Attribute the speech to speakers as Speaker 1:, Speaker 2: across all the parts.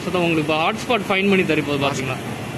Speaker 1: So தான் உங்களுக்கு இப்போ ஹாட்ஸ்பாட் ஃபைன் பண்ணி தருப்போது பார்த்தீங்கன்னா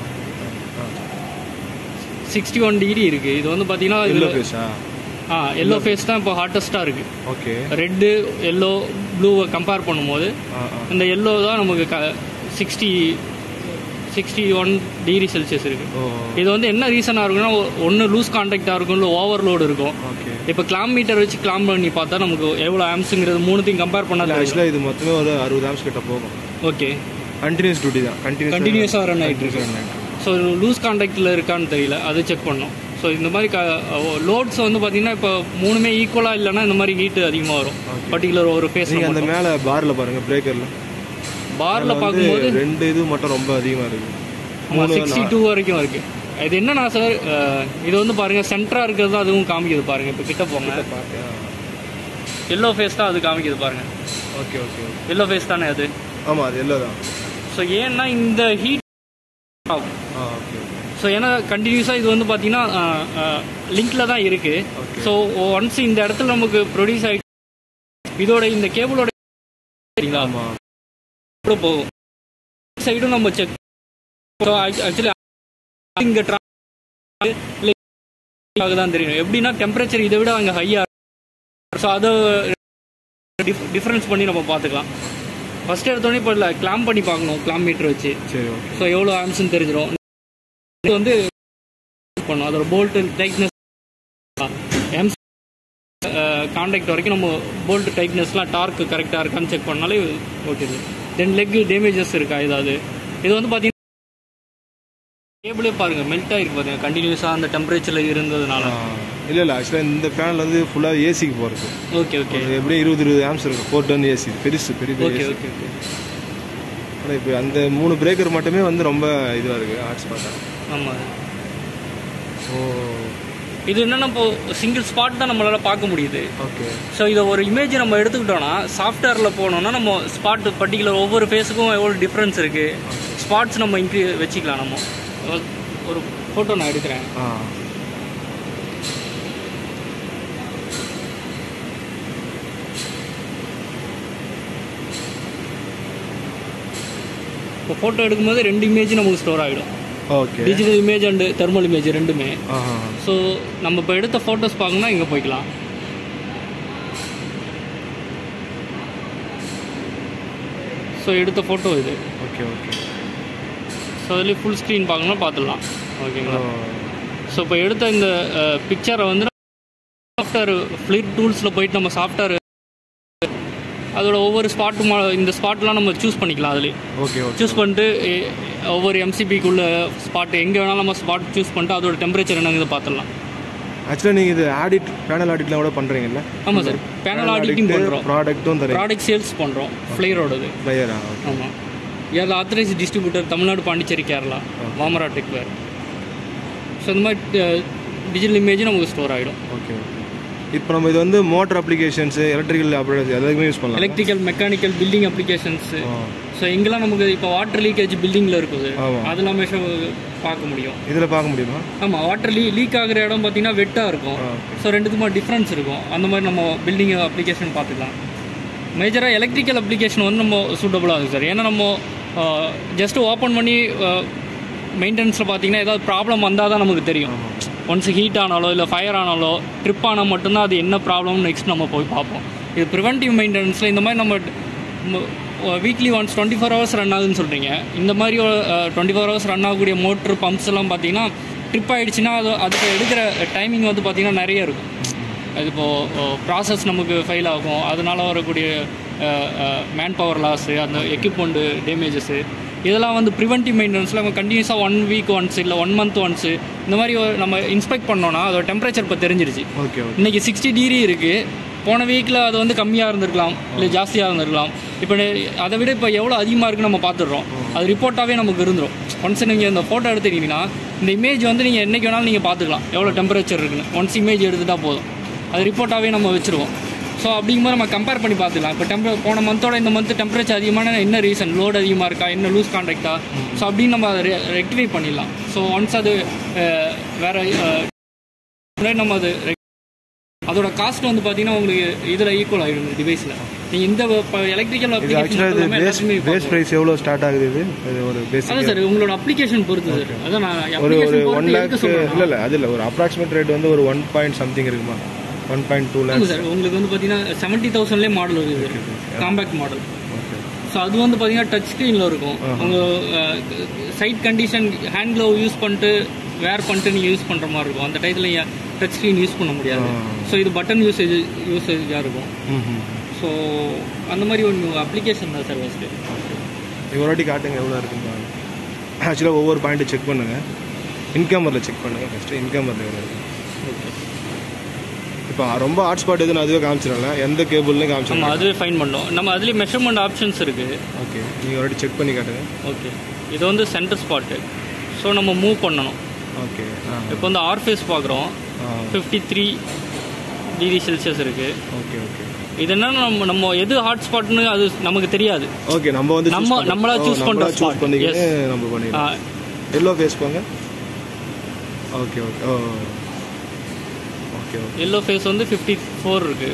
Speaker 1: சிக்ஸ்டி ஒன் டிகிரி இருக்குது இது வந்து பார்த்தீங்கன்னா
Speaker 2: எல்லோ
Speaker 1: இதில்
Speaker 2: ஃபேஸா
Speaker 1: ஆ எல்லோ ஃபேஸ் தான் இப்போ ஹாட்டஸ்ட்டாக இருக்குது
Speaker 2: ஓகே
Speaker 1: ரெட்டு எல்லோ ப்ளூவை கம்பேர் பண்ணும்போது
Speaker 2: ஆ ஆ
Speaker 1: இந்த எல்லோ தான் நமக்கு க sixty sixty one degree Celsius இருக்குது
Speaker 2: ஓ
Speaker 1: இது வந்து என்ன ரீசனாக இருக்குன்னா ஒன்று லூஸ் கான்டாக்டாக இருக்கும் இல்லை ஓவர்லோடு இருக்கும்
Speaker 2: ஓகே
Speaker 1: இப்போ கிளாம் மீட்டர் வச்சு கிளாம் பண்ணி பார்த்தா நமக்கு எவ்வளோ ஆம்ஸுங்கிறது மூணுத்தையும் கம்பேர் பண்ணால்
Speaker 2: ஆக்சுவலாக இது மொத்தமே ஒரு அறுபது ஆம்ஸ் கிட்ட போகும்
Speaker 1: ஓகே
Speaker 2: கண்டினியூஸ் டியூட்டி தான் கண்டினியூஸ்
Speaker 1: கண்டினியூஸாக ரன் ஆகிட்டு இருக்கு ஸோ லூஸ் கான்டாக்டில் இருக்கான்னு தெரியல அது செக் பண்ணோம் ஸோ இந்த மாதிரி க லோட்ஸ் வந்து பார்த்தீங்கன்னா இப்போ மூணுமே ஈக்குவலாக இல்லைன்னா இந்த மாதிரி ஹீட்டு அதிகமாக வரும் பர்டிகுலர் ஒரு ஃபேஸ்
Speaker 2: நீங்கள் அந்த மேலே பாரில் பாருங்க பிரேக்கரில்
Speaker 1: பாரில் பார்க்கும்போது
Speaker 2: ரெண்டு இது மட்டும் ரொம்ப அதிகமாக இருக்கு
Speaker 1: ஆமாம் சிக்ஸ்டி டூ வரைக்கும் இருக்கு இது என்னன்னா சார் இது வந்து பாருங்க சென்டரா இருக்கிறது தான் அதுவும் காமிக்குது பாருங்க இப்போ கிட்ட போங்க எல்லோ ஃபேஸ் தான் அது காமிக்குது பாருங்க
Speaker 2: okay okay okay
Speaker 1: yellow phase தானே அது
Speaker 2: ஆமாம் அது எல்லோ தான்
Speaker 1: ஸோ ஏன்னா இந்த ஹீட் ஆகும்
Speaker 2: ஆ ஓகே ஓகே
Speaker 1: ஸோ ஏன்னா கண்டினியூஸாக இது வந்து பார்த்தீங்கன்னா லிங்க்ல தான் இருக்கு
Speaker 2: Okay.
Speaker 1: ஸோ ஒன்ஸ் இந்த இடத்துல நமக்கு ப்ரொடியூஸ் ஆகி இதோட இந்த கேபிளோட சரிங்களா
Speaker 2: ஆமாம்
Speaker 1: கூட போகும் சைடும் நம்ம செக் ஸோ ஆக்சுவலி இங்கே தான் தெரியும் எப்படின்னா டெம்பரேச்சர் இதை விட அங்கே ஹையாக ஸோ அதை டிஃப்ரென்ஸ் பண்ணி நம்ம பார்த்துக்கலாம் ஃபர்ஸ்ட் எடுத்தோடனே இப்போ இல்லை கிளாம் பண்ணி பார்க்கணும் கிளாம் மீட்டர் வச்சு
Speaker 2: சரி ஓகே
Speaker 1: ஸோ எவ்வளோ ஆம்ஸ்னு தெரிஞ்சிடும் இது வந்து பண்ணும் அதோட போல்ட் டைட்னஸ் எம்ஸ் கான்டாக்ட் வரைக்கும் நம்ம போல்ட் டைட்னஸ்லாம் டார்க் கரெக்டாக இருக்கான்னு செக் பண்ணாலே ஓகே தென் லெக் டேமேஜஸ் இருக்கா ஏதாவது இது வந்து பார்த்தீங்கன்னா கேபிளே பாருங்க மெல்ட் ஆகிருக்கு பாருங்க கண்டினியூஸாக அந்த டெம்பரேச்சரில் இருந்ததுனால
Speaker 2: இல்லை இல்லை ஆக்சுவலாக இந்த ஃபேனில் வந்து ஃபுல்லாக ஏசிக்கு போகிறது
Speaker 1: ஓகே ஓகே
Speaker 2: எப்படியும் இருபது இருபது ஆம்ஸ் இருக்கும் ஃபோர் டன் ஏசி பெருசு பெரிய பெரிய
Speaker 1: ஓகே
Speaker 2: ஏசி
Speaker 1: ஓகே ஓகே
Speaker 2: ஆனால் இப்போ அந்த மூணு பிரேக்கர் மட்டுமே வந்து ரொம்ப இதுவாக இருக்குது ஹாட்ஸ்பாட்டாக
Speaker 1: ஆமாம்
Speaker 2: ஓ
Speaker 1: இது என்னன்னா இப்போ சிங்கிள் ஸ்பாட் தான் நம்மளால பார்க்க முடியுது
Speaker 2: ஓகே
Speaker 1: ஸோ இதை ஒரு இமேஜ் நம்ம எடுத்துக்கிட்டோம்னா சாஃப்ட்வேரில் போனோம்னா நம்ம ஸ்பாட் பர்டிகுலர் ஒவ்வொரு ஃபேஸுக்கும் எவ்வளோ டிஃப்ரென்ஸ் இருக்குது ஸ்பாட்ஸ் நம்ம இன்க்ரீ வச்சுக்கலாம் நம்ம ஒரு ஃபோட்டோ நான் எடுக்கிறேன்
Speaker 2: ஆ
Speaker 1: இப்போ ஃபோட்டோ எடுக்கும்போது ரெண்டு இமேஜ் நமக்கு ஸ்டோர் ஆகிடும்
Speaker 2: okay
Speaker 1: digital image and thermal image ரெண்டுமே
Speaker 2: ஆ
Speaker 1: ஸோ நம்ம இப்போ எடுத்த ஃபோட்டோஸ் பார்க்கணும்னா இங்கே போய்க்கலாம் ஸோ எடுத்த ஃபோட்டோ இது
Speaker 2: ஓகே ஓகே
Speaker 1: ஸோ அதுலேயே ஃபுல் ஸ்க்ரீன் பார்க்கணும்னா பார்த்துடலாம் ஓகேங்களா
Speaker 2: ஓ
Speaker 1: ஸோ இப்போ எடுத்த இந்த பிக்சரை வந்து சாஃப்ட்வேர் ஃப்ளிட் டூல்ஸில் போயிட்டு நம்ம சாஃப்ட்வேர் அதோட ஒவ்வொரு ஸ்பாட்டும் இந்த ஸ்பாட்லாம் நம்ம சூஸ் பண்ணிக்கலாம் அதுலேயே
Speaker 2: ஓகே ஓகே
Speaker 1: சூஸ் பண்ணிட்டு எ- ஒவ்வொரு எம்சிபிக்குள்ள ஸ்பாட் எங்கே வேணாலும் நம்ம ஸ்பாட் சூஸ் பண்ணிட்டு அதோட டெம்பரேச்சர் என்னங்கிறது பார்த்துடலாம்
Speaker 2: ஆக்சுவலாக நீங்கள் இது ஆடிட் பேனல் ஆடிட்லாம் கூட பண்ணுறீங்கல்ல
Speaker 1: ஆமாம் சார் பேனல் ஆடிட்டிங் பண்ணுறோம்
Speaker 2: ப்ராடக்ட்டும் தரீங்க
Speaker 1: ப்ராடக்ட் சேல்ஸ் பண்ணுறோம் ஃப்ளேயரோடது
Speaker 2: பிளேயரா ஓகே
Speaker 1: ஆமாம் ஏரில் ஆத்தரைஸ் டிஸ்ட்ரிபியூட்டர் தமிழ்நாடு பாண்டிச்சேரி கேரளா வாமரா டெக்வேர் ஸோ இந்த மாதிரி டிஜிட்டல் இமேஜ் நமக்கு ஸ்டோர் ஆகிடும்
Speaker 2: ஓகே ஓகே இப்போ நம்ம இது வந்து மோட்டர் அப்ளிகேஷன்ஸு எலக்ட்ரிக்கல் ஆப்ரேட்டர்ஸ் எல்லாத்துக்குமே யூஸ் பண்ணலாம்
Speaker 1: எலக்ட்ரிக்கல் மெக்கானிக்கல் பில்டிங் அப்ளிகேஷன்ஸு
Speaker 2: ஆ.
Speaker 1: ஸோ எங்கெல்லாம் நமக்கு இப்போ வாட்டர் லீக்கேஜ் பில்டிங்கில் இருக்குது
Speaker 2: ஆமா.
Speaker 1: அதெல்லாம் மெஷோ பார்க்க முடியும்
Speaker 2: இதில் பார்க்க முடியுமா
Speaker 1: ஆமாம் வாட்டர் லீ லீக் ஆகிற இடம் பார்த்தீங்கன்னா வெட்டாக இருக்கும்
Speaker 2: ஆ,
Speaker 1: ஸோ ரெண்டுத்துக்குமா டிஃப்ரென்ஸ் இருக்கும் அந்த மாதிரி நம்ம பில்டிங் அப்ளிகேஷன் பார்த்துக்கலாம் மேஜராக எலக்ட்ரிக்கல் அப்ளிகேஷன் வந்து நம்ம சூட்டபுளாக இருக்குது சார் ஏன்னா நம்ம ஜஸ்ட் ஓப்பன் பண்ணி மெயின்டெனன்ஸில் பார்த்தீங்கன்னா ஏதாவது ப்ராப்ளம் வந்தால் தான் நமக்கு தெரியும் ஒன்ஸ் ஹீட் ஆனாலோ இல்லை ஃபயர் ஆனாலோ ட்ரிப் ஆனால் மட்டும்தான் அது என்ன ப்ராப்ளம் நெக்ஸ்ட் நம்ம போய் பார்ப்போம் இது ப்ரிவென்டிவ் மெயின்டெனன்ஸில் இந்த மாதிரி நம்ம weekly once twenty four hours run ஆகுதுன்னு சொல்கிறீங்க இந்த மாதிரி டுவெண்ட்டி ஃபோர் ஹவர்ஸ் ரன் ஆகக்கூடிய மோட்ரு பம்ப்ஸ் எல்லாம் பார்த்தீங்கன்னா ட்ரிப் ஆகிடுச்சுன்னா அது அதுக்கு எடுக்கிற டைமிங் வந்து பார்த்தீங்கன்னா நிறைய இருக்கும் அது இப்போது ப்ராசஸ் நமக்கு ஃபெயில் ஆகும் அதனால வரக்கூடிய மேன் பவர் லாஸு அந்த எக்யூப்மெண்ட்டு டேமேஜஸ்ஸு இதெல்லாம் வந்து ப்ரிவென்டிவ் மெயின்டெனன்ஸில் நம்ம கண்டினியூஸாக ஒன் வீக் ஒன்ஸ் இல்லை ஒன் மந்த் ஒன்ஸு இந்த மாதிரி ஒரு நம்ம இன்ஸ்பெக்ட் பண்ணோன்னா அதோட டெம்பரேச்சர் இப்போ தெரிஞ்சிருச்சு
Speaker 2: ஓகே ஓகே
Speaker 1: இன்னைக்கு சிக்ஸ்டி டிகிரி இருக்குது போன வீக்கில் அது வந்து கம்மியாக இருந்திருக்கலாம் இல்லை ஜாஸ்தியாக இருந்திருக்கலாம் இப்போ அதை விட இப்போ எவ்வளோ அதிகமாக இருக்குன்னு நம்ம பார்த்துடுறோம் அது ரிப்போர்ட்டாகவே நமக்கு இருந்துரும் ஒன்ஸ் நீங்கள் இந்த ஃபோட்டோ எடுத்துக்கிட்டீங்கன்னா இந்த இமேஜ் வந்து நீங்கள் என்றைக்கு வேணாலும் நீங்கள் பார்த்துக்கலாம் எவ்வளோ டெம்பரேச்சர் இருக்குன்னு ஒன்ஸ் இமேஜ் எடுத்துட்டா போதும் அது ரிப்போர்ட்டாகவே நம்ம வச்சுருவோம் ஸோ அப்படிங்கும்போது நம்ம கம்பேர் பண்ணி பார்த்துக்கலாம் இப்போ டெம்பரே போன மந்தோட இந்த மந்த் டெம்பரேச்சர் அதிகமான என்ன ரீசன் லோட் அதிகமாக இருக்கா என்ன லூஸ் கான்டாக்டா ஸோ அப்படின்னு நம்ம அதை ரெக்டிஃபை பண்ணிடலாம் ஸோ ஒன்ஸ் அது அஹ், வேற அஹ், நம்ம அது அதோட காஸ்ட் வந்து பார்த்தீங்கன்னா உங்களுக்கு இதில் ஈக்குவல் ஆகிடும் இந்த டிவைஸில் நீங்கள் இந்த எலக்ட்ரிக்கல்
Speaker 2: இது ஆக்சுவலாக இது பேஸ்
Speaker 1: அப்ளிகேஷன்
Speaker 2: பேஸ் ப்ரைஸ் எவ்வளோ ஸ்டார்ட் ஆகுது இது இது ஒரு பேசிக்
Speaker 1: அதான் சார் உங்களோட அப்ளிகேஷன் பொறுத்து சார் அதான் நான்
Speaker 2: ஒரு ஒரு
Speaker 1: application
Speaker 2: ஒன்
Speaker 1: பொறுத்து
Speaker 2: லேக்
Speaker 1: எதுக்கு சொல்றேன்னா-
Speaker 2: இல்லை இல்லை அது இல்லை ஒரு அப்ராக்சிமேட் ரேட் வந்து ஒரு ஒன் பாயிண்ட் சம்திங் இருக்குமா ஒன் பாயிண்ட் டூ லேக்
Speaker 1: ஆமாம் சார் உங்களுக்கு வந்து பார்த்தீங்கன்னா செவன்ட்டி தௌசண்ட்லேயே மாடல் இருக்குது காம்பேக்ட் மாடல்
Speaker 2: ஓகே
Speaker 1: ஸோ அது வந்து பார்த்தீங்கன்னா டச் ஸ்க்ரீனில் இருக்கும் உங்கள் side condition hand glove use பண்ணிட்டு வேர் பண்ணிட்டு நீங்கள் யூஸ் பண்ணுற மாதிரி இருக்கும் அந்த டயத்தில் நீங்கள் டச் ஸ்க்ரீன் யூஸ் பண்ண முடியாது ஸோ இது பட்டன் யூசேஜ் யூசேஜாக இருக்கும்
Speaker 2: ம்
Speaker 1: ஸோ அந்த மாதிரி ஒன்று அப்ளிகேஷன் தான் சார் ஃபஸ்ட்டு
Speaker 2: இது ஒரு வாட்டி காட்டுங்க எவ்வளோ இருக்குன்னு பாருங்க ஆக்சுவலாக ஒவ்வொரு பாயிண்ட்டு செக் பண்ணுங்கள் இன்கமரில் செக் பண்ணுங்கள் ஃபஸ்ட்டு இன்கமரில் எவ்வளோ இருக்கு
Speaker 1: ஓகே
Speaker 2: இப்போ ரொம்ப ஹாட்ஸ்பாட் எதுன்னு அதுவே காமிச்சிடல எந்த கேபிள்னு
Speaker 1: நம்ம
Speaker 2: காமிச்சிடலாம்
Speaker 1: அதுவே ஃபைன் பண்ணோம் நம்ம அதுலேயே மெஷர்மெண்ட் ஆப்ஷன்ஸ் இருக்குது
Speaker 2: ஓகே நீங்கள் ஒரு வாட்டி செக் பண்ணி காட்டுங்க
Speaker 1: ஓகே இது வந்து சென்டர் ஸ்பாட்டு ஸோ நம்ம மூவ் பண்ணணும்
Speaker 2: ஓகே ஆ
Speaker 1: இப்போ வந்து ஆர்ஃபேஸ் பார்க்குறோம்
Speaker 2: ஆ
Speaker 1: ஃபிஃப்டி த்ரீ டிகிரி செல்சியஸ் இருக்குது
Speaker 2: ஓகே ஓகே
Speaker 1: இது என்னன்னா நம்ம நம்ம எது ஹாட்ஸ்பாட்னு அது நமக்கு தெரியாது
Speaker 2: ஓகே நம்ம வந்து choose
Speaker 1: நம்ம-
Speaker 2: பண்றோம்.
Speaker 1: நம்மளா
Speaker 2: ஓ,
Speaker 1: choose
Speaker 2: நம்மளா
Speaker 1: பண்ற
Speaker 2: choose
Speaker 1: spot.
Speaker 2: பண்ணிக்கிட்டு
Speaker 1: Yes.
Speaker 2: நம்ம பண்ணிடலாம் எல்லோ ஃபேஸ் போங்க ஓகே ஓகே ஓ ஓகே ஓகே
Speaker 1: எல்லோ ஃபேஸ் வந்து ஃபிஃப்டி ஃபோர் இருக்கு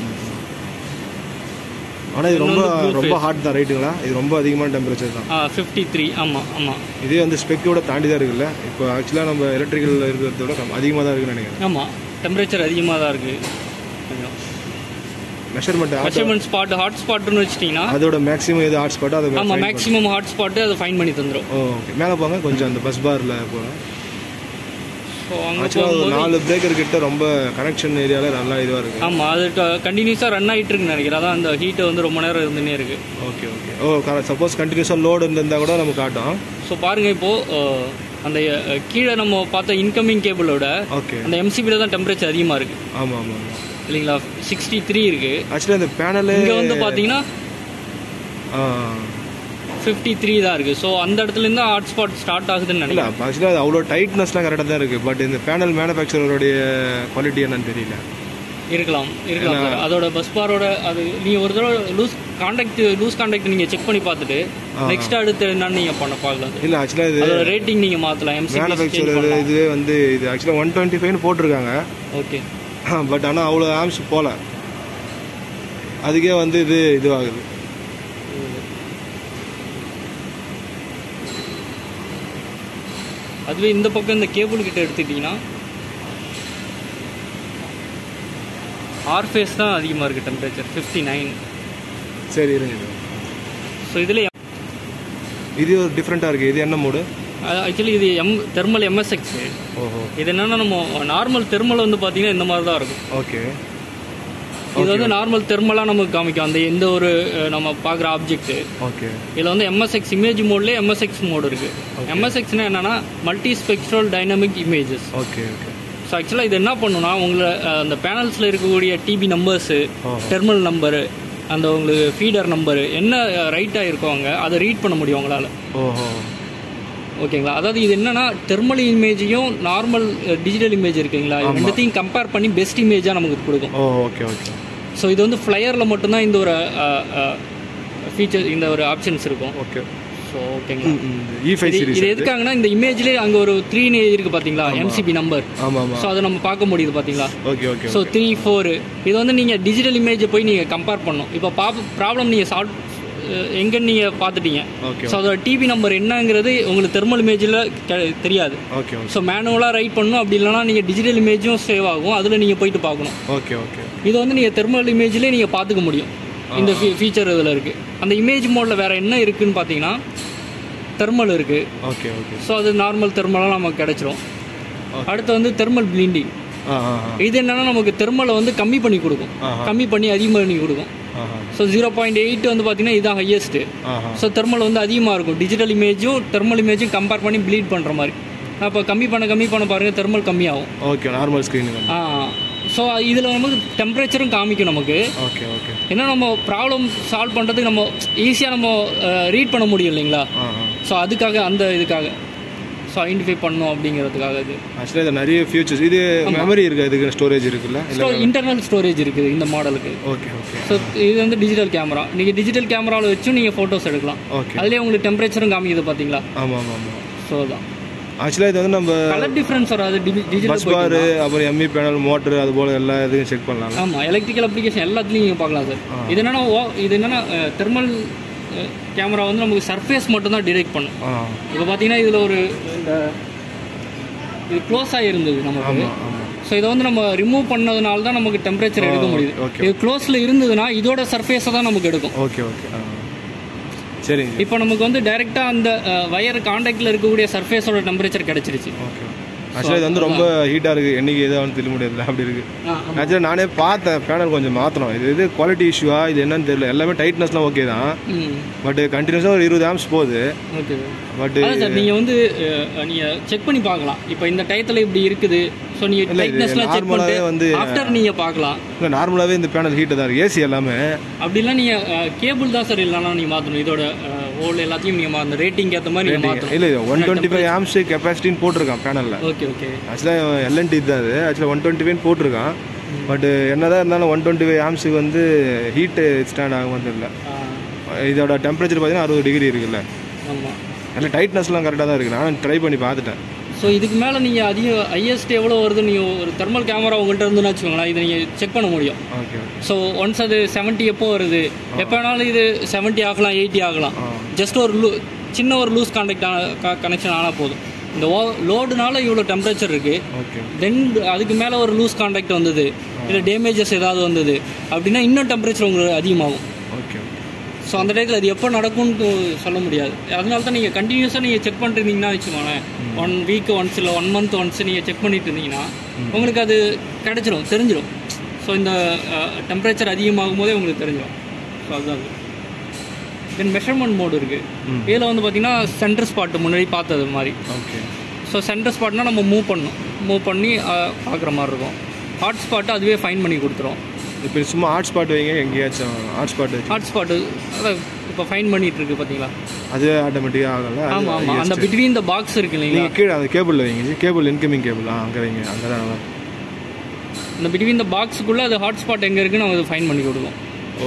Speaker 2: ஆனால் இது ரொம்ப
Speaker 1: இன்னொன்று blue
Speaker 2: ரொம்ப
Speaker 1: face.
Speaker 2: ஹாட் தான் ரைட்டுங்களா இது ரொம்ப அதிகமான டெம்பரேச்சர் தான்
Speaker 1: ஃபிஃப்டி த்ரீ ஆமாம் ஆமாம்
Speaker 2: இதே வந்து ஸ்பெக்கோட தாண்டி தான் இருக்குல்ல இப்போ ஆக்சுவலாக நம்ம எலக்ட்ரிக்கல் இருக்கிறத விட கம் அதிகமாக தான் இருக்குன்னு நினைக்கிறேன்
Speaker 1: ஆமாம் டெம்பரேச்சர் அதிகமாக தான் இருக்குது கொஞ்சம்
Speaker 2: மெஷர்மெண்ட்
Speaker 1: மெஷர்மெண்ட் ஸ்பாட் ஹாட் ஸ்பாட்னு வச்சிட்டிங்கன்னா
Speaker 2: அதோட மேக்ஸிமம் எது ஹாட் ஸ்பாட்டோ அதை
Speaker 1: ஆமாம்
Speaker 2: find பண்ணு.
Speaker 1: மேக்ஸிமம் ஹாட் ஸ்பாட்டு அதை ஃபைன் பண்ணி தந்துடும்
Speaker 2: ஓ ஓகே மேலே போங்க கொஞ்சம் அந்த பஸ் பாரில் போகிறேன்
Speaker 1: ஸோ அங்கே
Speaker 2: ஆக்சுவலாக ஒரு
Speaker 1: போகும்போது
Speaker 2: நாலு பிரேக்கர் கிட்ட ரொம்ப கனெக்ஷன் ஏரியாவில் நல்லா இதுவாக இருக்கு
Speaker 1: ஆமாம் அது கண்டினியூஸாக ரன் ஆகிட்டு இருக்குன்னு நினைக்கிறேன் அதான் அந்த ஹீட்டு வந்து ரொம்ப நேரம் இருந்துனே இருக்குது
Speaker 2: ஓகே ஓகே ஓ சப்போஸ் கண்டினியூஸாக லோடு இருந்திருந்தா கூட நம்ம காட்டும்
Speaker 1: ஸோ பாருங்கள் இப்போது அந்த அஹ், கீழே நம்ம பார்த்த இன்கமிங் கேபிளோட
Speaker 2: ஓகே
Speaker 1: அந்த எம்சிபியில் தான் டெம்பரேச்சர் அதிகமாக இருக்குது
Speaker 2: ஆமாம் ஆமாம் ஆமாம்
Speaker 1: இல்லைங்களா சிக்ஸ்டி த்ரீ இருக்குது
Speaker 2: ஆக்சுவலாக இந்த பேனலு
Speaker 1: இங்கே வந்து பார்த்தீங்கன்னா
Speaker 2: ஆ
Speaker 1: ஃபிஃப்டி த்ரீ தான் இருக்குது ஸோ அந்த இடத்துலேருந்து ஹாட் ஸ்பாட் ஸ்டார்ட் ஆகுதுன்னு
Speaker 2: இல்லை
Speaker 1: நினைக்கிறேன்
Speaker 2: ஆக்சுவலாக அது அவ்வளோ டைட்னஸ்லாம் கரெக்டாக தான் இருக்குது பட் இந்த பேனல் மேனுஃபேக்சரோடைய குவாலிட்டி என்னன்னு தெரியல
Speaker 1: இருக்கலாம் இருக்கலாம் சார் அதோட பஸ் பாரோட அது நீங்கள் ஒரு தடவை லூஸ் காண்டாக்ட் லூஸ் காண்டாக்ட் நீங்கள் செக் பண்ணி பார்த்துட்டு நெக்ஸ்ட் அடுத்து என்னன்னு நீங்கள் பண்ண பார்க்கலாம்
Speaker 2: இல்லை ஆக்சுவலாக இது
Speaker 1: அதோட ரேட்டிங் நீங்கள் மாற்றலாம் எம்சிபி
Speaker 2: மேனுஃபேக்சர் இதுவே வந்து இது ஆக்சுவலாக ஒன் டுவெண்ட்டி ஃபைவ்னு போட்டிருக்காங்க
Speaker 1: ஓகே
Speaker 2: பட் ஆனால் அவ்வளோ ஆம்ஸ் போகல அதுக்கே வந்து இது இதுவாகுது
Speaker 1: அதுவே இந்த பக்கம் இந்த கேபிள் கிட்ட எடுத்துக்கிட்டிங்கன்னா ஆர் ஃபேஸ் தான் அதிகமாக இருக்குது டெம்பரேச்சர் ஃபிஃப்டி நைன்
Speaker 2: சரி இருங்க இது.
Speaker 1: ஸோ இதில்
Speaker 2: இது ஒரு டிஃப்ரெண்ட்டாக இருக்குது இது என்ன மோடு
Speaker 1: ஆக்சுவலி இது எம் தெர்மல் எம்எஸ்எக்ஸ்
Speaker 2: ஓஹோ
Speaker 1: இது என்னன்னா நம்ம நார்மல் தெர்மல் வந்து பார்த்தீங்கன்னா இந்த மாதிரி தான் இருக்கும்
Speaker 2: ஓகே
Speaker 1: இது வந்து நார்மல் தெர்மலாக நமக்கு காமிக்கும் அந்த எந்த ஒரு அஹ், நம்ம பார்க்குற ஆப்ஜெக்ட்
Speaker 2: ஓகே
Speaker 1: இதில் வந்து எம்எஸ்எக்ஸ் இமேஜ் மோட்லேயே எம்எஸ்எக்ஸ் மோடு இருக்குது எம்எஸ்எக்ஸ்னா என்னன்னா multi spectral dynamic images
Speaker 2: okay okay
Speaker 1: so ஆக்சுவலாக இது என்ன பண்ணுன்னா உங்களை அஹ், அந்த பேனல்ஸில் இருக்கக்கூடிய டிபி நம்பர்ஸு
Speaker 2: ஓ.
Speaker 1: டெர்மினல் நம்பரு அந்த உங்களுக்கு ஃபீடர் நம்பரு என்ன ரைட்டாக இருக்கோ அங்கே அதை ரீட் பண்ண முடியும் உங்களால்
Speaker 2: ஓஹோ
Speaker 1: ஓகேங்களா அதாவது இது என்னன்னா தெர்மல் இமேஜையும் நார்மல் டிஜிட்டல் இமேஜ் இருக்குங்களா இது ரெண்டுத்தையும் கம்பேர் பண்ணி பெஸ்ட் இமேஜாக நமக்கு கொடுக்கும்
Speaker 2: ஓ ஓகே ஓகே
Speaker 1: ஸோ இது வந்து ஃப்ளையரில் மட்டும்தான் இந்த ஒரு ஃபீச்சர் இந்த ஒரு ஆப்ஷன்ஸ் இருக்கும்
Speaker 2: ஓகே
Speaker 1: ஸோ ஓகேங்களா
Speaker 2: இ ஃபைவ்
Speaker 1: இது
Speaker 2: சீரிஸ்
Speaker 1: இது எதுக்காகனா இந்த இமேஜ்லேயே அங்கே ஒரு த்ரீ இருக்கு பார்த்தீங்களா எம்சிபி நம்பர்
Speaker 2: ஆமாம் ஆமாம்
Speaker 1: ஸோ அதை நம்ம பார்க்க முடியுது பார்த்தீங்களா
Speaker 2: okay okay
Speaker 1: so three four இது வந்து நீங்கள் டிஜிட்டல் இமேஜை போய் நீங்கள் கம்பேர் பண்ணணும் இப்போ பா ப்ராப்ளம் நீங்கள் சால்வ் எங்கன்னு நீங்கள் பார்த்துட்டீங்க
Speaker 2: ஓகே
Speaker 1: ஸோ அதோட டிபி நம்பர் என்னங்கிறது உங்களுக்கு தெர்மல் இமேஜில் தெரியாது
Speaker 2: ஓகே ஓகே
Speaker 1: ஸோ மேனுவலாக ரைட் பண்ணணும் அப்படி இல்லைனா நீங்கள் டிஜிட்டல் இமேஜும் சேவ் ஆகும் அதில் நீங்கள் போயிட்டு பார்க்கணும்
Speaker 2: ஓகே ஓகே
Speaker 1: இது வந்து நீங்கள் தெர்மல் இமேஜ்லேயே நீங்கள் பார்த்துக்க முடியும் இந்த ஃபீ ஃபீச்சர் இதில் இருக்குது அந்த இமேஜ் மோடில் வேறு என்ன இருக்குன்னு பார்த்தீங்கன்னா தெர்மல் இருக்குது
Speaker 2: ஓகே ஓகே
Speaker 1: ஸோ அது நார்மல் தெர்மலாக நமக்கு கிடைச்சிரும் அடுத்து வந்து தெர்மல் ப்ளீண்டிங்
Speaker 2: ஆ ஆ ஆ
Speaker 1: இது என்னன்னா நமக்கு தெர்மலை வந்து கம்மி பண்ணி கொடுக்கும்
Speaker 2: ஆஹா.
Speaker 1: கம்மி பண்ணி அதிகமாக பண்ணி கொடுக்கும்
Speaker 2: ஆஹா
Speaker 1: ஸோ ஜீரோ பாயிண்ட் எயிட் வந்து பார்த்தீங்கன்னா இதான் ஹையஸ்ட்டு
Speaker 2: ஆஹா
Speaker 1: ஸோ தெர்மல் வந்து அதிகமாக இருக்கும் டிஜிட்டல் இமேஜும் தெர்மல் இமேஜும் கம்பேர் பண்ணி ப்ளீட் பண்ணுற மாதிரி அப்போ கம்மி பண்ண கம்மி பண்ண பாருங்கள் தெர்மல் கம்மியாகும்
Speaker 2: ஓகே நார்மல் ஸ்க்ரீனுங்க
Speaker 1: ஆ ஸோ இதில் நமக்கு டெம்பரேச்சரும் காமிக்கும் நமக்கு
Speaker 2: ஓகே ஓகே
Speaker 1: ஏன்னா நம்ம ப்ராப்ளம் சால்வ் பண்ணுறதுக்கு நம்ம ஈஸியாக நம்ம ரீட் பண்ண முடியும் இல்லைங்களா
Speaker 2: ஆ ஆ
Speaker 1: ஸோ அதுக்காக அந்த இதுக்காக ஸோ ஐடென்டிஃபை பண்ணணும் அப்படிங்கிறதுக்காக இது
Speaker 2: ஆக்சுவலாக இது நிறைய ஃபியூச்சர்ஸ் இது மெமரி இருக்கு இதுக்கு ஸ்டோரேஜ் இருக்குல்ல
Speaker 1: ஸோ
Speaker 2: இல்லை
Speaker 1: இன்டர்னல் ஸ்டோரேஜ் இருக்குது இந்த மாடலுக்கு
Speaker 2: ஓகே ஓகே
Speaker 1: ஸோ இது வந்து டிஜிட்டல் கேமரா நீங்கள் டிஜிட்டல் கேமராவில் வச்சும் நீங்கள் ஃபோட்டோஸ் எடுக்கலாம்
Speaker 2: ஓகே
Speaker 1: அதுலேயே உங்களுக்கு டெம்பரேச்சரும் காமிக்குது பார்த்தீங்களா
Speaker 2: ஆமாம் ஆமாம் ஆமாம்
Speaker 1: ஸோ தான்
Speaker 2: ஆக்சுவலாக இது வந்து நம்ம
Speaker 1: கலர் டிஃப்ரென்ஸ் வராது டிஜிட்டல்
Speaker 2: பஸ் பாரு அப்புறம் எம்இ பேனல் மோட்டர் அது போல் எல்லா இதுவும் செக் பண்ணலாம்
Speaker 1: ஆமாம் எலக்ட்ரிக்கல் அப்ளிகேஷன் எல்லாத்துலேயும் நீங்கள் பார்க்கலாம் சார் இது என்னன்னா ஓ- இது என்னன்னா தெர்மல் கேமரா வந்து நமக்கு சர்ஃபேஸ் மட்டும் தான் டிடெக்ட் பண்ணும்
Speaker 2: ஆ
Speaker 1: இப்போ பார்த்தீங்கன்னா இதில் ஒரு இந்த இது க்ளோஸ் ஆகிருந்தது நமக்கு
Speaker 2: ஆமாம் ஆமாம்
Speaker 1: ஸோ இதை வந்து நம்ம ரிமூவ் பண்ணதுனால தான் நமக்கு டெம்பரேச்சர் எடுக்க முடியுது
Speaker 2: okay.
Speaker 1: இது க்ளோஸில் இருந்ததுன்னா இதோட சர்ஃபேஸை தான் நமக்கு எடுக்கும்
Speaker 2: ஓகே ஓகே ஆ சரிங்க
Speaker 1: இப்போ நமக்கு வந்து டைரெக்டாக அந்த வயர் காண்டாக்டில் இருக்கக்கூடிய சர்ஃபேஸோட டெம்பரேச்சர் கிடச்சிருச்சு
Speaker 2: ஓகே ஆக்சுவலாக இது வந்து ரொம்ப ஹீட்டாக இருக்குது என்னைக்கு எதாவது தெரிய முடியாதுல அப்படி இருக்குது ஆக்சுவலாக நானே பார்த்தேன் பேனல் கொஞ்சம் மாற்றணும் இது இது குவாலிட்டி இஷ்யூவா இது என்னன்னு தெரியல எல்லாமே டைட்னஸ்லாம் ஓகே தான்
Speaker 1: ம்
Speaker 2: பட் கண்டினியூஸாக ஒரு இருபது ஆம்ஸ் போகுது
Speaker 1: ஓகே
Speaker 2: பட்
Speaker 1: அதான் சார் நீங்கள் வந்து அஹ், நீங்க செக் பண்ணி பார்க்கலாம் இப்போ இந்த டயத்தில் இப்படி இருக்குது ஸோ நீங்கள்
Speaker 2: இல்ல, இது
Speaker 1: டைட்னஸ்லாம் செக்
Speaker 2: normal-ஆவே
Speaker 1: பண்ணிட்டு
Speaker 2: வந்து-
Speaker 1: ஆஃப்டர் நீங்கள் பார்க்கலாம்
Speaker 2: இல்லை நார்மலாகவே இந்த பேனல் ஹீட்டு தான் இருக்குது ஏசி எல்லாமே
Speaker 1: அப்படிலாம் நீங்கள் கேபிள் தான் சார் இல்லைனா நீங்கள் மாற்றணும் இதோட ஹோல் எல்லாத்தையும் நீங்கள் மாற்றணும் ரேட்டிங் ஏற்ற மாதிரி நீங்கள் மாற்றணும்
Speaker 2: இல்லை ஒன் டுவெண்ட்டி ஃபைவ் ஆம்ஸ் கெப்பாசிட்டின்னு போட்டிருக்கான் பேனலில்
Speaker 1: ஓகே ஓகே
Speaker 2: ஆக்சுவலாக எல்என்டி தான் அது ஆக்சுவலாக ஒன் டுவெண்ட்டி ஃபைவ் போட்டிருக்கான் பட் என்னதான் இருந்தாலும் ஒன் டுவெண்ட்டி ஃபைவ் ஆம்ஸுக்கு வந்து ஹீட்டு ஸ்டாண்ட் ஆகும் தெரியல இதோட டெம்பரேச்சர் பார்த்தீங்கன்னா அறுபது டிகிரி இருக்குல்ல
Speaker 1: ஆமாம்
Speaker 2: அதில் டைட்னஸ்லாம் கரெக்டாக தான் இருக்குது நான் ட்ரை பண்ணி பார்த்துட்டேன்
Speaker 1: ஸோ இதுக்கு மேலே நீங்கள் அதிக ஹையஸ்ட் எவ்வளோ வருது நீங்கள் ஒரு தெர்மல் கேமரா உங்கள்கிட்ட இருந்துன்னு வச்சுக்கோங்களேன் இதை நீங்கள் செக் பண்ண முடியும்
Speaker 2: ஓகே ஓகே
Speaker 1: ஸோ ஒன்ஸ் அது 70 எப்போ வருது எப்போ வேணாலும் இது 70 ஆகலாம் எயிட்டி ஆகலாம்
Speaker 2: ஆ
Speaker 1: ஜஸ்ட் ஒரு லூ சின்ன ஒரு லூஸ் கான்டாக்ட் கனெக்ஷன் ஆனால் போதும் இந்த ஓ லோடுனால இவ்வளோ டெம்பரேச்சர் இருக்குது
Speaker 2: ஓகே
Speaker 1: தென் அதுக்கு மேலே ஒரு லூஸ் கான்டாக்ட் வந்தது இல்லை டேமேஜஸ் ஏதாவது வந்தது அப்படின்னா இன்னும் டெம்பரேச்சர் உங்களுக்கு அதிகமாகும்
Speaker 2: ஓகே
Speaker 1: ஸோ அந்த டயத்தில் அது எப்போ நடக்கும்னு சொல்ல முடியாது அதனால தான் நீங்கள் கண்டினியூஸாக நீங்கள் செக் பண்ணிருந்தீங்கன்னா வச்சுக்கோங்களேன் ஒன் வீக் ஒன்ஸ் இல்லை ஒன் மந்த் ஒன்ஸ் நீங்கள் செக் பண்ணிட்டு இருந்தீங்கன்னா உங்களுக்கு அது கிடைச்சிரும் தெரிஞ்சிடும் ஸோ இந்த டெம்பரேச்சர் அதிகமாகும் போதே உங்களுக்கு தெரிஞ்சிடும் ஸோ அதுதான் அது தென் மெஷர்மெண்ட் மோடு இருக்குது
Speaker 2: ம்.
Speaker 1: இதில் வந்து பார்த்தீங்கன்னா சென்டர் ஸ்பாட் முன்னாடி பார்த்தது மாதிரி
Speaker 2: ஓகே
Speaker 1: ஸோ சென்டர் ஸ்பாட்னா நம்ம மூவ் பண்ணணும் மூவ் பண்ணி பார்க்குற மாதிரி இருக்கும் ஹாட் ஸ்பாட்டு அதுவே ஃபைன் பண்ணி கொடுத்துரும்
Speaker 2: இப்போ சும்மா ஹாட் ஸ்பாட் வைங்க எங்கேயாச்சும் ஹாட் ஸ்பாட் வச்சு
Speaker 1: ஹாட் ஸ்பாட்டு அதான் இப்போ ஃபைன் பண்ணிட்டு இருக்கு பார்த்தீங்களா
Speaker 2: அதுவே ஆட்டோமேட்டிக்காக ஆகல
Speaker 1: ஆமாம் ஆமாம் அந்த பிட்வீன் த பாக்ஸ் இருக்கு இல்லைங்களா
Speaker 2: நீங்கள் கீழே அந்த கேபிளில் வைங்க கேபிள் இன்கமிங் கேபிள் ஆ அங்கே வைங்க அங்கே தான் நல்லா
Speaker 1: இந்த பிட்வீன் த பாக்ஸுக்குள்ளே அது ஹாட் ஸ்பாட் எங்கே இருக்குன்னு நம்ம ஃபைன் பண்ணி கொடுக்கும்
Speaker 2: ஓ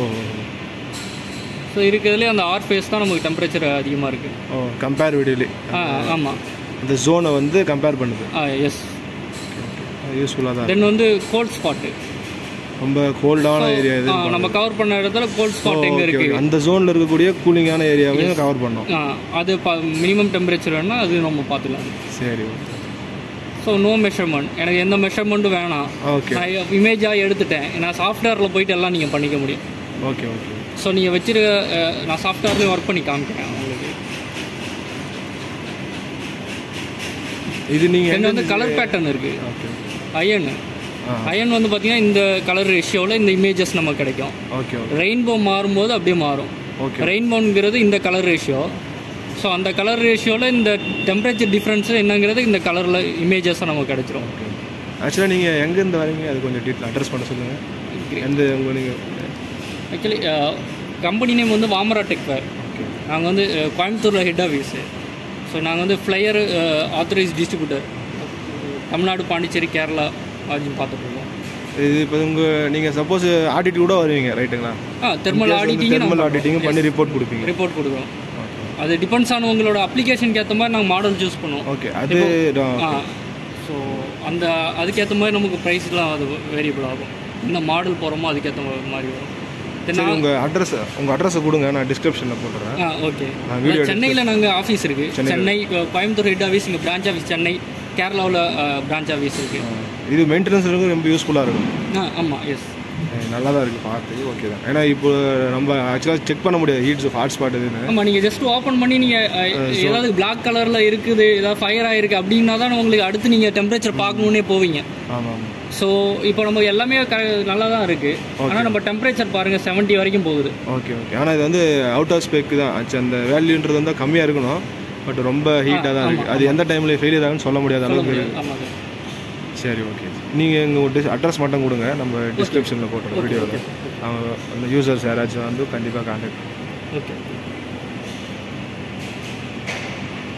Speaker 1: ஸோ இருக்கிறதுலே அந்த ஆர் ஃபேஸ் தான் நமக்கு டெம்பரேச்சர் அதிகமாக இருக்குது
Speaker 2: ஓ கம்பேர் வீடியோலி
Speaker 1: ஆ ஆமாம்
Speaker 2: அந்த ஜோனை வந்து கம்பேர் பண்ணுது
Speaker 1: ஆ எஸ்
Speaker 2: யூஸ்ஃபுல்லாக தான்
Speaker 1: தென் வந்து கோல்ட் ஸ்பாட்டு
Speaker 2: ரொம்ப கோல்டான ஏரியா இது
Speaker 1: நம்ம கவர் பண்ண இடத்துல கோல்ட் ஸ்பாட் எங்கே
Speaker 2: Okay,
Speaker 1: இருக்குது
Speaker 2: okay. அந்த ஜோனில் இருக்கக்கூடிய கூலிங்கான ஏரியாவையும் கவர் பண்ணோம்
Speaker 1: ஆ அது மினிமம் டெம்பரேச்சர் வேணால் அது நம்ம பார்த்துக்கலாம்
Speaker 2: சரி
Speaker 1: ஸோ நோ மெஷர்மெண்ட் எனக்கு எந்த மெஷர்மெண்ட்டும் வேணாம்
Speaker 2: ஓகே
Speaker 1: நான் இமேஜாக எடுத்துட்டேன் நான் சாஃப்ட்வேரில் போயிட்டு எல்லாம் நீங்கள் பண்ணிக்க முடியும்
Speaker 2: ஓகே ஓகே
Speaker 1: ஸோ நீங்கள் வச்சிருக்க அஹ், நான் சாஃப்ட்வேர்லேயும் ஒர்க் பண்ணி காமிக்கிறேன் உங்களுக்கு
Speaker 2: இது நீங்கள்
Speaker 1: தென் வந்து கலர் பேட்டர்ன் இருக்குது
Speaker 2: ஓகே
Speaker 1: அயன்
Speaker 2: ஆ
Speaker 1: அயன் வந்து பார்த்தீங்கன்னா இந்த கலர் ரேஷியோவில் இந்த இமேஜஸ் நமக்கு கிடைக்கும்
Speaker 2: ஓகே ஓகே
Speaker 1: ரெயின்போ மாறும்போது அப்படியே மாறும்
Speaker 2: ஓகே
Speaker 1: ரெயின்போங்கிறது இந்த கலர் ரேஷியோ ஸோ அந்த கலர் ரேஷியோவில் இந்த டெம்பரேச்சர் டிஃப்ரென்ஸ் என்னங்கிறது இந்த கலரில் இமேஜஸாக நமக்கு கிடைச்சிரும்
Speaker 2: ஆக்சுவலாக நீங்கள் எங்கேருந்து வரீங்க அது கொஞ்சம் டீட்டெயில் அட்ரஸ் பண்ண சொல்லுங்கள் எந்த உங்கள் நீங்கள்
Speaker 1: ஆக்சுவலி கம்பெனி நேம் வந்து வாமரா டெக்வேர்
Speaker 2: ஓகே
Speaker 1: நாங்கள் வந்து அஹ், கோயம்புத்தூரில் ஹெட் ஆஃபீஸு ஸோ நாங்கள் வந்து flyer authorised distributor Tamil Nadu Pondicherry Kerala அப்படின்னு பார்த்துட்ருக்கோம்
Speaker 2: இது இப்போ உங்கள் நீங்கள் சப்போஸ் ஆடிட் கூட வருவீங்க ரைட்டுங்களா
Speaker 1: ஆ தெர்மல் ஆடிட்டிங்
Speaker 2: தெர்மல் ஆடிட்டிங் பண்ணி ரிப்போர்ட் கொடுப்பீங்க
Speaker 1: ரிப்போர்ட் கொடுக்குறோம் அது டிபெண்ட்ஸ் ஆன் உங்களோட அப்ளிகேஷனுக்கு ஏற்ற மாதிரி நாங்கள் மாடல் சூஸ் பண்ணுவோம்
Speaker 2: ஓகே அது
Speaker 1: ஆ ஸோ அந்த அதுக்கேற்ற மாதிரி நமக்கு ப்ரைஸ்லாம் அது வேரியபிள் ஆகும் என்ன மாடல் போகிறோமோ அதுக்கேற்ற மாதிரி வரும் தென்
Speaker 2: சரி உங்கள் அட்ரஸ் உங்கள் அட்ரஸை கொடுங்க நான் டிஸ்கிரிப்ஷனில் போட்டுறேன்
Speaker 1: ஆ ஓகே
Speaker 2: நான் வீடியோ
Speaker 1: சென்னையில் நாங்கள் ஆஃபீஸ் இருக்குது சென்னை அஹ், கோயம்புத்தூர் ஹெட் ஆஃபீஸ் இங்கே பிரான்ச் ஆஃபீஸ் சென்னை கேரளாவில் பிரான்ச் ஆஃபீஸ் இருக்குது
Speaker 2: இது மெயின்டெனன்ஸ் ரொம்ப யூஸ்ஃபுல்லாக இருக்கும்
Speaker 1: ஆ ஆமாம் எஸ்
Speaker 2: அஹ் நல்லா தான் இருக்குது பார்த்து ஓகே தான் ஏன்னா இப்போ நம்ம ஆக்சுவலாக செக் பண்ண முடியாது ஹீட்ஸ் ஹாட் ஸ்பாட் இதுன்னு
Speaker 1: ஆமாம் நீங்கள் ஜஸ்ட் ஓப்பன் பண்ணி நீங்கள் ஏதாவது பிளாக் கலரில் இருக்குது ஏதாவது ஃபயர் ஆகிருக்கு அப்படின்னா தான் உங்களுக்கு அடுத்து நீங்கள் டெம்பரேச்சர் பார்க்கணுன்னே போவீங்க
Speaker 2: ஆமாம் ஆமாம்
Speaker 1: ஸோ இப்போ நம்ம எல்லாமே க நல்லா தான் இருக்குது ஆனால் நம்ம டெம்பரேச்சர் பாருங்கள் 70 வரைக்கும் போகுது
Speaker 2: ஓகே ஓகே ஆனால் இது வந்து அவுட் ஆஃப் ஸ்பெக் தான் ஆச்சு அந்த வேல்யூன்றது வந்து கம்மியாக இருக்கணும் பட் ரொம்ப ஹீட்டாக தான் இருக்குது அது எந்த டைமில் ஃபெயிலியர் ஆகுன்னு சொல்ல முடியாத அளவுக்கு இருக்கு.
Speaker 1: ஆமாம் சார்
Speaker 2: சரி ஓகே நீங்கள் எங்கள் டிஸ் அட்ரஸ் மட்டும் கொடுங்க நம்ம டிஸ்கிரிப்ஷனில் போட்டுறோம் வீடியோவில் அவங்க அந்த யூசர்ஸ் யாராச்சும் வந்து கண்டிப்பாக கான்டாக்ட்
Speaker 1: ஓகே